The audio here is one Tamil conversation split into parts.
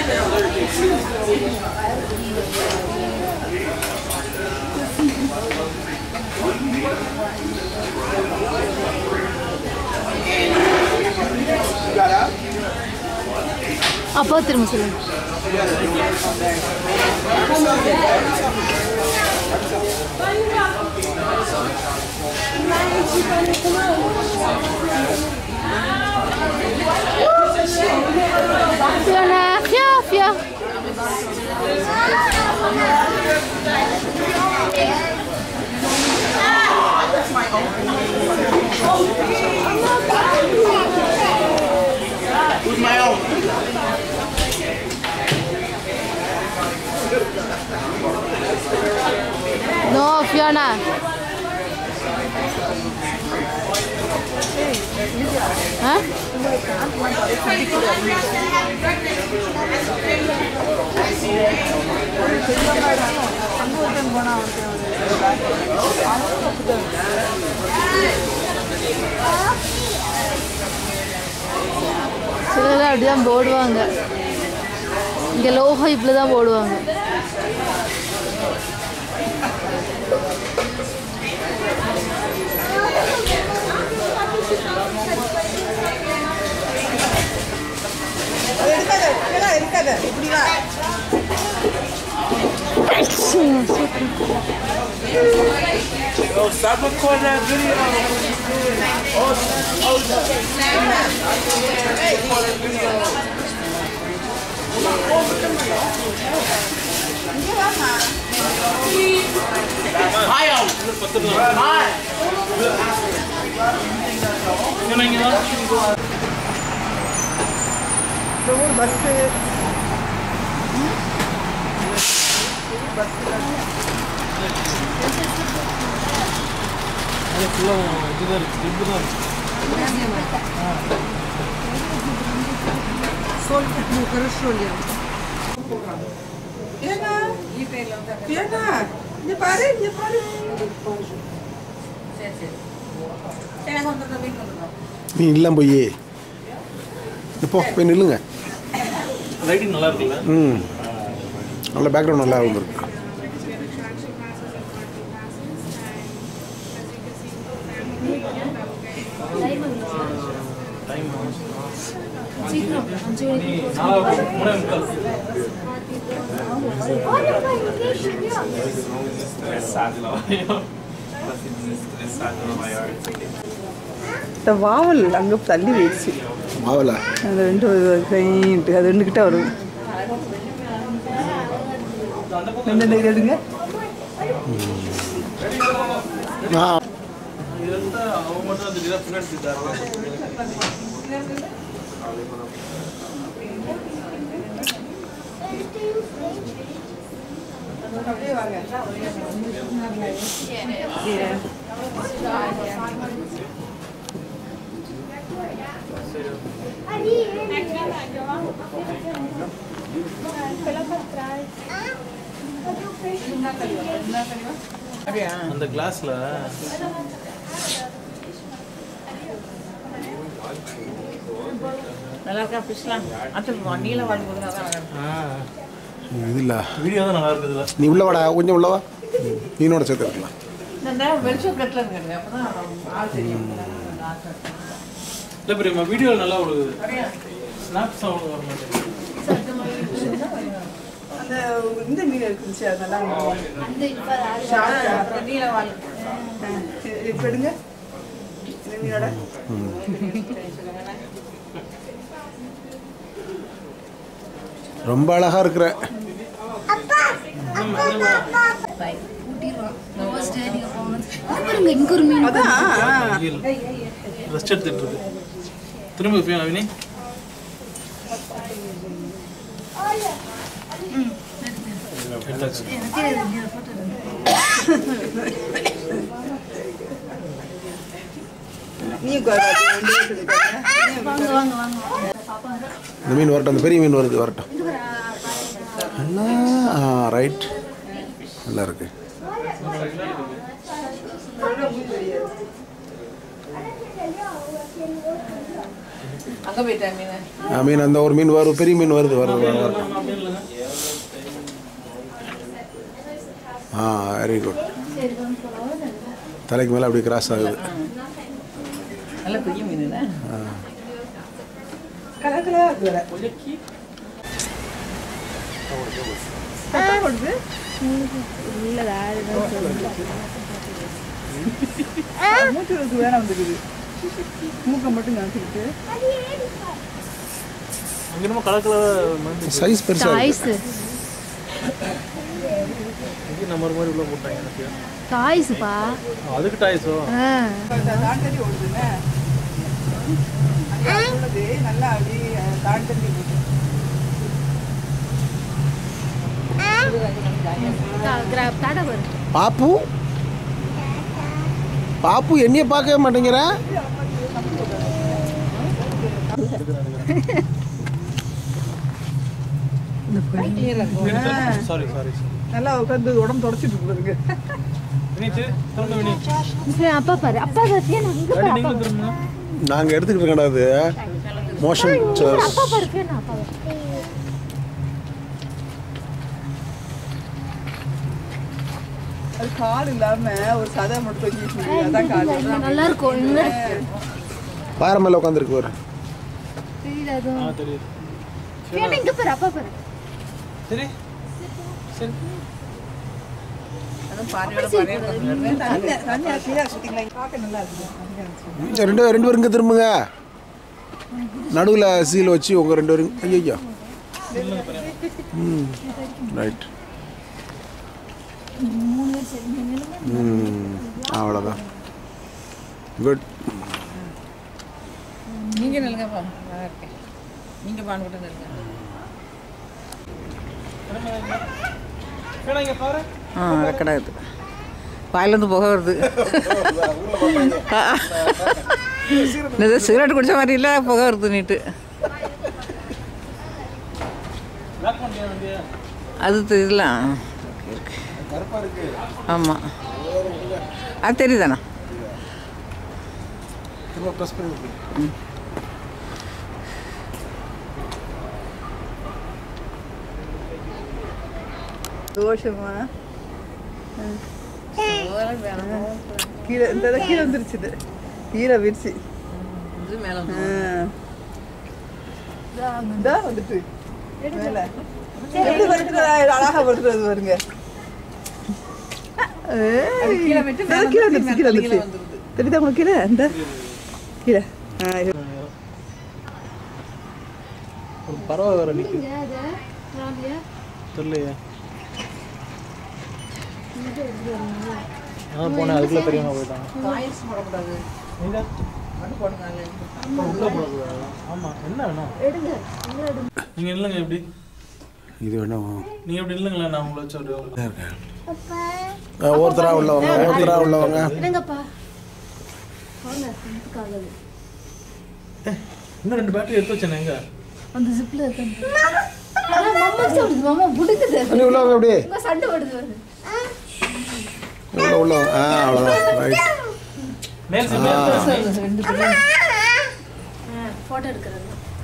அப்போ திரும்ப சொல்லுங்க Fiona, Fia, Fia. Who's my own? No, Fiona. Huh? சிலர் அப்படிதான் போடுவாங்க இங்கே லோ ஹைப்பில் தான் போடுவாங்க அது இருக்காது இதெல்லாம் இருக்காது இப்படி வா Oh, stop recording that video. இந்த ஊர் பஸ்ஸு Сколько хорошо ли? Пена, Пена, не பாரு не பாரு நீ இல்லை போய் இப்போ போய் நில்லுங்க ரைட்டிங் நல்லா இருக்குல்ல ம் நல்ல பேக்ரவுண்ட் நல்லா இருந்திருக்கு நாலாவது மூணே முக்கால் இந்த வாவல் அங்கே தள்ளி போயிடுச்சு மாவலா அது ரெண்டு பெயிண்ட் அது ரெண்டு கிட்ட வரும் ரெண்டு ரெண்டு எடுங்க ஆ இது வந்து அவங்க மட்டும் அந்த இதாக பின்னாடி அந்த கிளாஸ்ல நல்லா இருக்கா ஃபிஷ்லாம் அது நீல வாழ் போது நல்லா இருக்கு இது இல்லை வீடியோ தான் நல்லா இருக்குதுல்ல நீ உள்ள வாடா கொஞ்சம் உள்ள வா நீனோட சேர்த்து இருக்கலாம் இந்த நேரம் வெளிச்சம் பிளட்ல இருக்கிறது அப்பதான் ஆள் தெரியும் இல்லை பெரியம்மா வீடியோ நல்லா விடுது ஸ்னாப் சவுண்ட் வர மாட்டேங்குது அந்த இந்த மீன் இருந்துச்சு அது நல்லா அந்த நீல வாழ் இப்போ எடுங்க இந்த மீனோட ரொம்ப அழகா இருக்கிற பாருங்க இங்க ஒரு மீன் அதான் ரெஸ்ட் எடுத்துட்டு இருக்கு திரும்ப போய் நவினி எடுத்தாச்சு நீ ரெண்டு இந்த மீன் வரட்டும் அந்த பெரிய மீன் வருது வரட்டும் நல்லா ஆ ரைட் நல்லா இருக்கு அங்கே போயிட்டேன் மீன் ஆ, மீன் அந்த ஒரு மீன் வரும் பெரிய மீன் வருது வருது வருது, வருது அப்படி இல்லைங்க ஆ வெரி குட் தலைக்கு மேலே அப்படி கிராஸ் ஆகுது நல்ல பெரிய மீன் கலர் கலராக இருக்கு வேற ஒழுக்கி கட்டா கொடுத்து மூச்சு இருக்கு வேற வந்துக்குது மூக்கை மட்டும் காமிச்சிக்கிட்டு அங்கே என்னமோ கலர் கலர் மருந்து சைஸ் பெருசாக இருக்கு டாய்ஸு இங்கே நம்பர் மாதிரி உள்ள போட்டாங்க எனக்கு டாய்ஸுப்பா ஆ, அதுக்கு டாய்ஸோ ஆ தாண்டடி ஓடுதுல்ல அங்க உள்ளது நல்லா அப்படி தாண்டடி ஓடுது தா- கிரா- டாடா பாரு பாப்பு பாப்பு என்னைய பார்க்கவே மாட்டேங்கிற சாரி சாரி சாரி நல்லா உட்காந்து உடம்பு தொடச்சிட்டு இருக்கு வினிச்சு திரும்ப வினி சரி, அப்பா பாரு அப்பா பாரு ஏன் அங்க பாரு அப்பா நீங்களும் திரும்ப நாங்கள் எடுத்துக்கிட்டு இருக்கேன்டா அது மோஷன் அப்பா பாரு பேர் அப்பா பாரு அது கால் இல்லாம ஒரு சதை மட்டும் தொங்கிட்டு இருக்கு. அதான் கால் நல்லா இருக்கும் இங்க பாறை மேலே உட்காந்துருக்கு ஒரு தெரியல ஆ அதுவும் தெரியுது ஏன்னா இங்க பாரு அப்பா பாரு சரி சரி அதுவும் பானையோட பானையோட தண்ணி தண்ணி கீழே சுத்திங்களா பார்க்க நல்லா இருக்கு ரெண்டு ரெண்டு பேரும் இங்கே திரும்புங்க நடுவில் சீல் வச்சு உங்கள் ரெண்டு பேரும் ஐயோ ம் ரைட் ம் அவ்வளோதான் குட் நீங்கள் நில்லுங்கப்பா நல்லா இருக்கேன் நீங்கள் பான் கூட நில்லுங்க வேணா இங்கே பாரு ஆ ரெக்கடாகுது வாயிலேருந்து புகை வருது இது சிகரெட் குடிச்ச மாதிரி இல்லை புகை வருது நீட்டு லாக் பண்ணியா வண்டியா அது தெரியலாம் இருக்கு ஆமாம் அது தெரியுதாண்ணா திரும்ப ப்ரெஸ் பண்ணி தோஷமா கீழே இந்த இதை கீழே வந்துருச்சு இது கீழே விரிச்சு இது மேலே இதா வந்துட்டு மேல எப்படி வருது அழகா வருது வருங்க ஏய், கீழே விட்டு இதோ கீழே வந்துருச்சு கீழே வந்துருச்சு தெரியுதா உங்களுக்கு கீழே இந்த கீழே ஆ, இது. ஒரு பறவை வேற நிற்குது இங்க அது ட்ராலியா தெரியலையே நான் போனேன் அதுக்குள்ளே பெரியவங்க போயிட்டாங்க காயின்ஸ் போடக்கூடாது நீங்க மண் போடுங்க உள்ள போடக்கூடாது ஆமாம் என்ன வேணும் எடுங்க உள்ள எடுங்க நீங்கள் இல்லைங்க எப்படி இது வேணும் நீங்கள் எப்படி இல்லைங்களேன் நான் உங்களை வச்சு அப்படியே ஒருத்தரா உள்ளவங்க ஒருத்தரா உள்ளவங்க என்னங்கப்பா வாங்க இதுக்காக இன்னும் ரெண்டு பேட்டரி எடுத்து வச்சேன் எங்க அந்த ஜிப்ல இருக்கு மாமா சொல்லுது மாமா புடுக்குது நீ உள்ளவங்க எப்படி உங்க சண்டை வருது வருது உள்ள உள்ளவங்க ஆ அவ்வளோதான் ரைட் மேல் சீட்ல ரெண்டு பேரும் போட்டோ எடுக்கிறது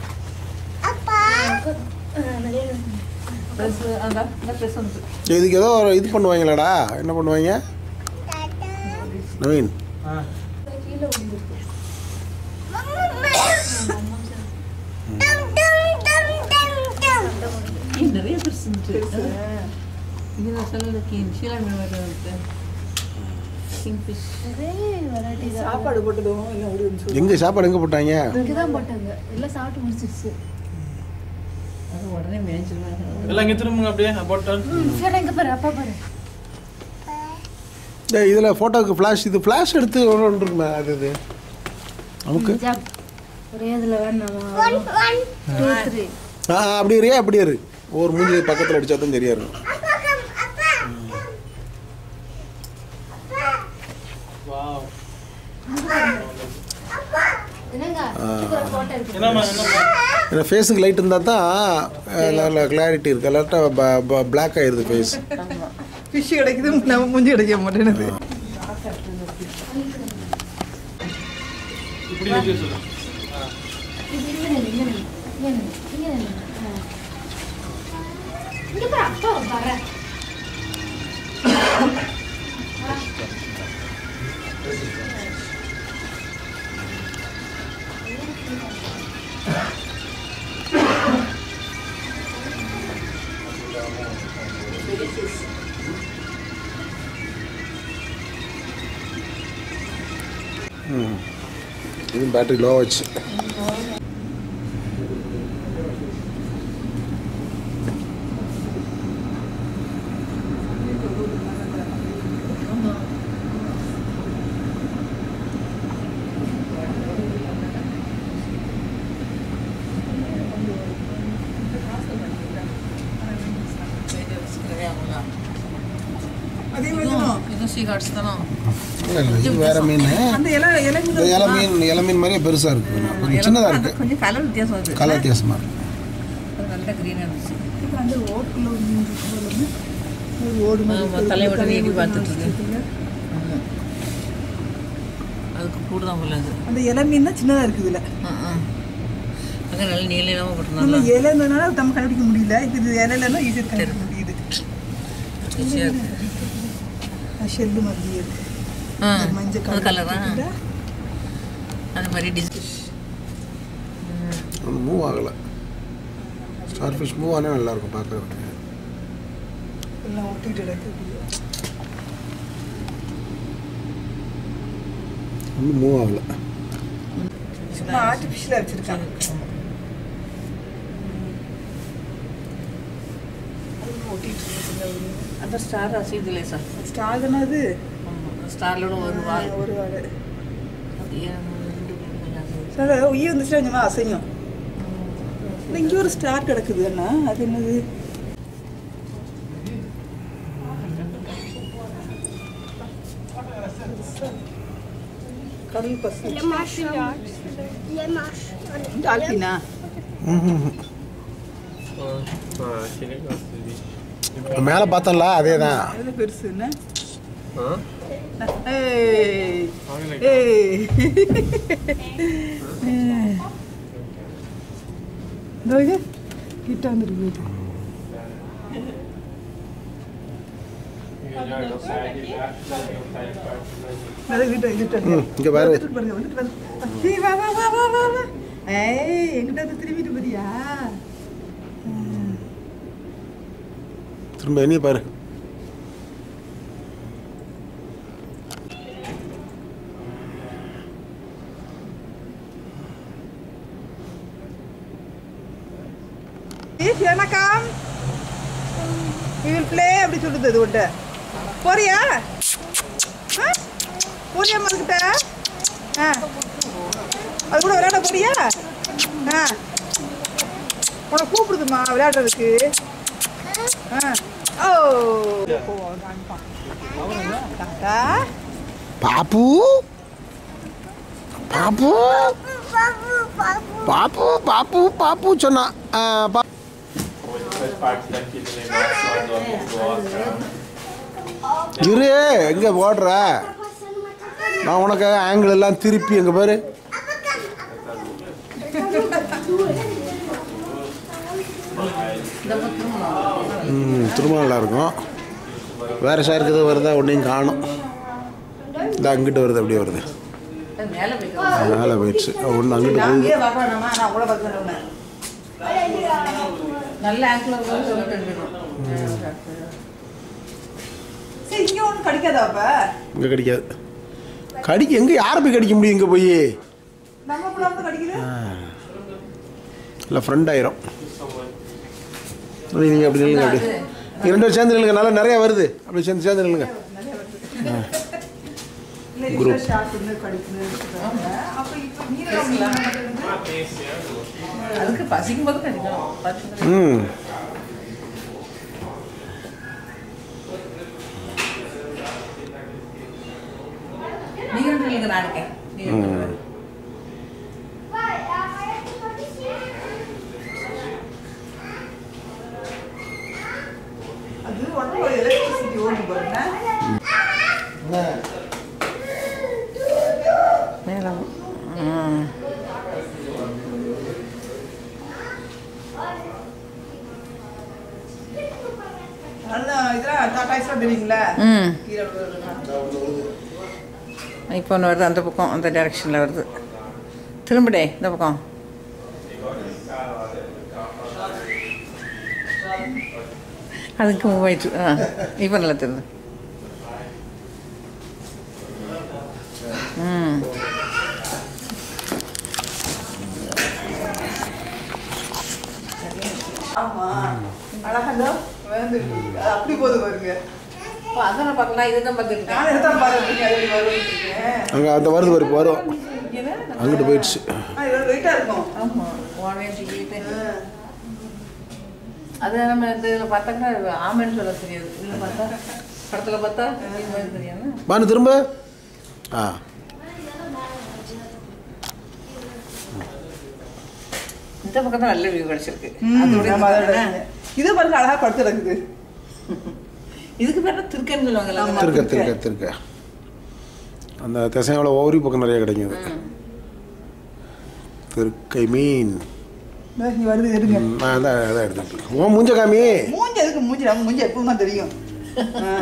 ப்ரெஸ் அதான் இந்த ப்ரெஸ் வந்து இதுக்கு ஏதோ ஒரு இது பண்ணுவாங்களாடா என்ன பண்ணுவாங்க நவீன் ஆ நிறைய ப்ரெஸ் இருந்துச்சு இது நான் சொல்லல கீன் ஷீலா மீன் மாதிரி இருக்கு கிங் ஃபிஷ் நிறைய வெரைட்டி தான் சாப்பாடு போட்டதும் இல்லை ஒரு நிமிஷம் எங்கே சாப்பாடு எங்கே போட்டாங்க இங்கே தான் போட்டாங்க எல்லாம் சாப்பிட்டு முடிச்சிருச்சு அது உடனே மேய்ச்சிருவாங்க எல்லாம் இங்கே திரும்புங்க அப்படியே போட்டேன் ம் சரி எங்க பாரு அப்பா பாரு டேய் இதில் ஃபோட்டோக்கு ஃப்ளாஷ் இது ஃப்ளாஷ் எடுத்து ஒன்று ஒன்று இருக்குமே அது இது நமக்கு ஜாப் ஒரே இதில் வேணாமா டூ த்ரீ ஆ அப்படி இரு அப்படி இரு ஒரு மூஞ்சி பக்கத்தில் அடிச்சா தான் சரியா இருக்கும் வாவ் என்னங்க சூப்பரா போட்டோ இருக்கு என்னம்மா என்னம்மா ஏன்னா ஃபேஸுக்கு லைட் இருந்தால் தான் நல்ல கிளாரிட்டி இருக்குது இல்லாட்டா பிளாக் ஆயிடுது ஃபேஸ் ஃபிஷ் கிடைக்குது நம்ம மூஞ்சி கிடைக்க மாட்டேனுது இப்படி வச்சு சொல்லு ஆ. இங்கே நில்லு இங்கே நில்லு இங்கே நில்லு ஆ. இங்கே பாரு அப்பா வரேன் இது பேட்டரி லோ ஆச்சு அதே மாதிரி தான். ಇದು ಸೀಗಾಡ್ಸ್ ತಾನೋ இது வேற மீன் அந்த இலை இலை இந்த இலை மீன் இலை மீன் மாதிரியே பெருசாக இருக்கு கொஞ்சம் சின்னதாக இருக்கு கொஞ்சம் கலர் வித்தியாசம் வருது கலர் வித்தியாசமாக இருக்கு அது நல்ல க்ரீன் இருந்துச்சு இப்ப அந்த ஓட்டுக்குள்ள ஒரு மீன் இருக்கு போல இருக்கு. ஒரு ஓடு மாதிரி ஆமா, இருக்கு. தலையை மட்டும் தலையை நீட்டி மட்டும் பார்த்துட்டு இருக்கு. இருக்குல்ல. அதுக்கு கூட தான் போல அது அந்த இலை மீன் தான் சின்னதா இருக்குதுல அங்கே நல்ல நீள நீளமாக நம்ம போட்டுருந்தாங்க இலைன்றதுனால நம்ம கண்டுபிடிக்க முடியல இப்போ இது இலையிலன்னா ஈஸியாக கண்டுபிடிக்க முடியுது ஈஸியாக இருக்கு அது ஷெல்லு மாதிரி இருக்கு ஆ இந்த மஞ்சள் அது கலர் கலரா அது மாதிரி டிசைன் அது மூவ் ஆகலை ஸ்டார் ஃபிஷ் மூவ் ஆனால் நல்லாயிருக்கும் பார்க்குறதுக்கு எல்லாம் ஒட்டிட்டு கிடக்கு ஒன்றும் மூவ் ஆகலை சும்மா ஆர்டிஃபிஷியலாக வச்சுருக்காங்க அந்த ஸ்டார் அசையுதுலே சார் ஸ்டார் தானே அது ஸ்டார்லோட ஒரு வால் ஒரு வாழை அது ஏன் ரெண்டு பேரும் கொஞ்சம் அசையுது. சார் உயிர் வந்துச்சுன்னா கொஞ்சமாக அசையும் இல்லை இங்கே ஒரு ஸ்டார் கிடக்குது அண்ணா அது என்னது கடல் பசு டால்பினா மேலே பார்த்தோம்ல அதே தான் எவ்வளோ பெருசு என்ன ஏய் ஏய் இதோ இது கிட்ட வந்துருக்கு அது கிட்ட கிட்ட ம் இங்கே பாரு வந்துட்டு பாருங்க வந்துட்டு பாருங்க ஏய், வா வா வா வா வா வா ஏய் எங்கிட்ட வந்து திரும்பிட்டு போறியா திரும்ப என்னைய பாரு ஏய் வணக்கம் வி வில் ப்ளே அப்படி சொல்லுது அது உன்ட்ட போறியா ஆ? போறியா மறுக்கிட்ட ஆ அது கூட விளையாட போறியா ஆ உனக்கு கூப்பிடுதுமா விளையாடுறதுக்கு ஆ ஓ தாத்தா பாப்பு பாப்பு பாப்பு பாப்பு பாப்பு சொன்னா ஆ, பா- இரு எங்க ஓடுற நான் உனக்காக ஆங்கிள் எல்லாம் திருப்பி எங்க பாரு ம் திரும்ப நல்லா இருக்கும் வேற சாருக்கு எதுவும் வருதா ஒன்றையும் காணும் இந்த அங்கிட்டு வருது அப்படியே வருது அது மேலே போய்க்கலாம் மேலே போயிடுச்சு ஒன்று அங்கிட்டு போகுது அங்கேயே பார்க்கணுமா நான் கூட பார்க்கணும் நல்ல ஆங்கிள் வரும்போது சொல்லிட்டு சரி இங்கே ஒன்றும் கிடைக்காதா அப்போ இங்கே கடிக்காது கடிக்க எங்கே யாரை போய் கடிக்க முடியும் இங்கே போய் நம்ம கூட வந்து கிடைக்குது இல்லை ஃப்ரெண்ட் ஆயிரும் நீங்கள் அப்படி நில்லுங்க அப்படி நீங்கள் ரெண்டு பேரும் சேர்ந்து நில்லுங்க நல்லா நிறையா வருது அப்படி சேர்ந்து சேர்ந்து நில்லுங்க இல்லை இல்லை ஷார்ட் வந்து கிடைக்குது அப்போ இப்போ மீனெல்லாம் அதுக்கு பசிக்கும் போது கிடைக்கும் பசி ம் நீங்க ரெண்டு இல்லைங்க நான் இருக்கேன் நீங்க ரெண்டு ம் பேரும். அது ஒன்றும் எலக்ட்ரிசிட்டி ஓடுது பாருங்க மேலே ம் நல்லா இதெல்லாம் டாட்டாய்ஸ்லாம் தெரியுங்களா ம் கீழே விழுறதுலாம். இப்போ ஒன்று வருது அந்த பக்கம் அந்த டைரெக்ஷனில் வருது திரும்படே இந்த பக்கம் அதுக்கு மூவ் ஆயிடுச்சு ஆ இப்போ நல்லா தெரியுது ம் ஆமா அழகா வந்து அப்படி போகுது பாருங்க ஓ அதான் பார்க்கலாம் இதுதான் பார்த்துருக்கேன் நான் எடுத்தா பாருங்க அது எப்படி வரும்னு இருக்கேன். அங்கே அந்த வருது வரும் வரும் அங்கிட்டு போயிடுச்சு ஆ, இது வெயிட்டா இருக்கும் ஆமாம் ஓனவே தூக்கிட்டு அது நம்ம இந்த இதில் பார்த்தாக்கா ஆமைன்னு சொல்ல தெரியாது இதில் பார்த்தா படத்தில் பார்த்தா இது மாதிரி தெரியாது பானு திரும்ப ஆ இந்த பக்கம் தான் நல்ல வியூ கிடச்சிருக்கு ம், அதோட ஆமா, அதோட இது இது. இது பாருங்க அழகா படுத்து இருக்குது இதுக்கு பேர் தான் திருக்கன்னு சொல்லுவாங்கல்ல அந்த திருக்க மாதிரி. திருக்க திருக்க அந்த திசையோட ஓரி பக்கம் நிறைய கிடைக்குது திருக்கை மீன் இதோ இங்க வருது எடுங்க ம், நான் தான் அதான் எடுத்துக்கிட்டு உன் மூஞ்ச காமி மூஞ்சி எதுக்கு மூஞ்சி நம்ம மூஞ்சி எப்பவும் தான் தெரியும் ஆ.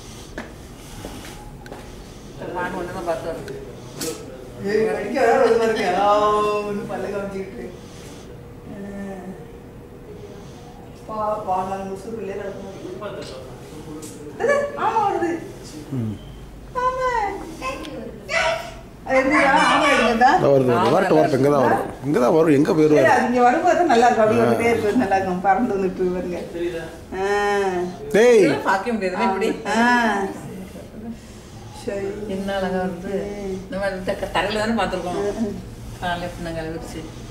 வான் ஒன்று தான் பார்த்து வருது ஏய், அடிக்க வர வருது பாருங்க ஆ, ஒண்ணு பல்ல காமிச்சிக்கிட்டு ஆ. பா பா நாலு முசு பிள்ளைய நடக்கும் அது, ஆமா வருது ஆமா அது எடுத்துக்கா ஆமா எடுங்கடா இந்த வருது வருது. வரட்டும் வரட்டும் இங்கே தான் வரும் இங்கே தான் வரும் எங்கே சரி, போயிடுவாரு அது இங்க வரும்போது தான் நல்லா இருக்கும் அப்படியே வந்துட்டே இருக்கும் நல்லா இருக்கும் பறந்து வந்துட்டு வருங்க ஆ. டேய் இதெல்லாம் பார்க்க முடியாது இப்படி ஆ. சரி என்ன அழகா வருது இந்த மாதிரி தரையில் தானே பார்த்துருக்கோம் காலையில் பின்னங்களை விரிச்சு